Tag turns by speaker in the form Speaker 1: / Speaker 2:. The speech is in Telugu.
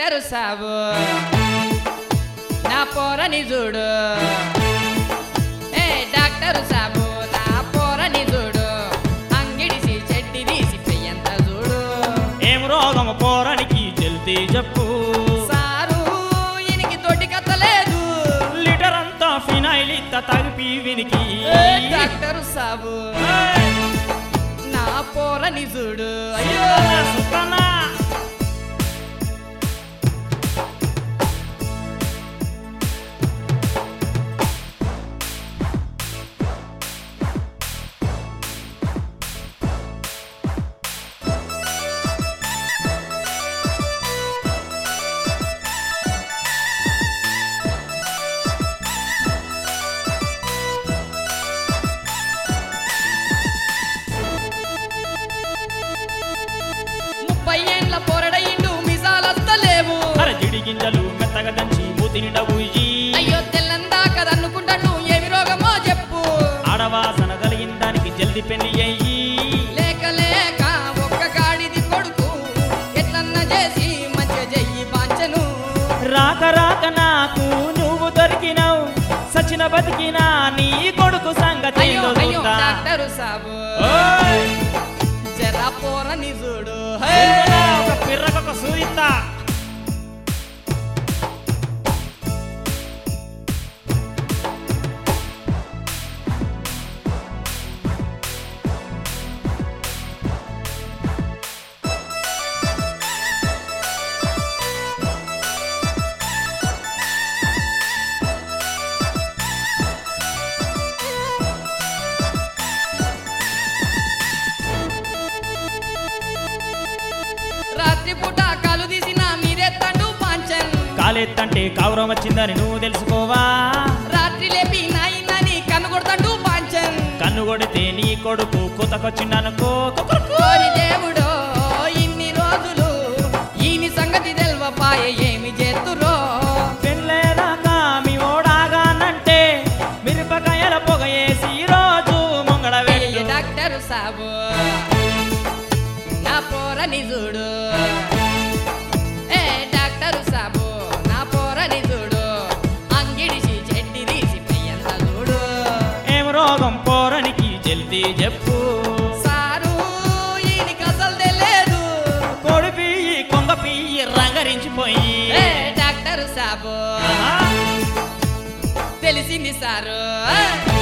Speaker 1: డాక్టర్ సాబు నా పోరని చూడు ఏ డాక్టర్ సాబు నా పోరని చూడు అంగిడిసి చెడ్డి తీసి పెయ్యంత చూడు
Speaker 2: ఏం రోగం పోరానికి జల్దీ చెప్పు
Speaker 1: సారు ఈయనకి తోటి కత్తలేదు
Speaker 2: లీటర్ అంతా ఫినాయిల్ ఇత్త తగిపి వినికి
Speaker 1: ఏ డాక్టర్ సాబు నా పోరని చూడు అయ్యో
Speaker 2: సుత్తన్నా
Speaker 1: ముప్పై ఏండ్ల పోరడయిండు మిసాలస్తలేవు
Speaker 2: అర జిడి గింజలు మెత్తగా దంచి మూతి నిండా ఊయి
Speaker 1: అయ్యో తెల్లందా కదనుకుంటాను ఏమి రోగమో చెప్పు
Speaker 2: ఆడవాసన కలిగిన దానికి జల్ది పెళ్లి అయ్యి
Speaker 1: లేక లేక ఒక్క గాడిది కొడుకు ఎట్లన్నా చేసి మంచి చెయ్యి పాంచను
Speaker 2: రాక రాక నాకు నువ్వు దొరికినావు సచిన బతికినా నీ కొడుకు సంగతి
Speaker 1: అయ్యో
Speaker 2: ఏందో
Speaker 1: అయ్యో
Speaker 2: చూస్తా.
Speaker 1: డాక్టరు సాబు
Speaker 2: ఓయ్!
Speaker 1: జరా పోరని చూడు
Speaker 2: చూడరా, ఒక పిర్రకొక సూయిత్తా
Speaker 1: రాత్రి పూట కాలు తీసిన మీరే తండు పాంచన్
Speaker 2: కాలెత్తంటే కావురం వచ్చిందని నువ్వు తెలుసుకోవా
Speaker 1: రాత్రి లేపి నాయనని కన్ను కొడతాడు పాంచన్
Speaker 2: కన్ను కొడితే నీ కొడుకు కుతకొచ్చిండనుకో
Speaker 1: ఓరి దేవుడో ఇన్ని రోజులు ఈని సంగతి తెల్వపాయ ఏమి చేతురో
Speaker 2: పెళ్ళేదాకా మీ ఓడాగానంటే మిరపకాయల పొగ వేసి రోజు ముంగడ
Speaker 1: అయ్యయ్య
Speaker 2: వెళ్ళు
Speaker 1: డాక్టర్ సాబు నా పోరని చూడు ఏ డాక్టర్ సాబు నా పోరని చూడు అంగిడిసి చెడ్డి తీసి పెయ్యంత చూడు
Speaker 2: ఏం రోగం పోరనికి జల్దీ చెప్పు
Speaker 1: సారు ఈయనకి అసలు తెలియదు
Speaker 2: కోడి పియ్యి కొంగ పియ్యి రంగరించిపోయి
Speaker 1: ఏ డాక్టర్ సాబు
Speaker 2: ఆహా.
Speaker 1: తెలిసింది సారు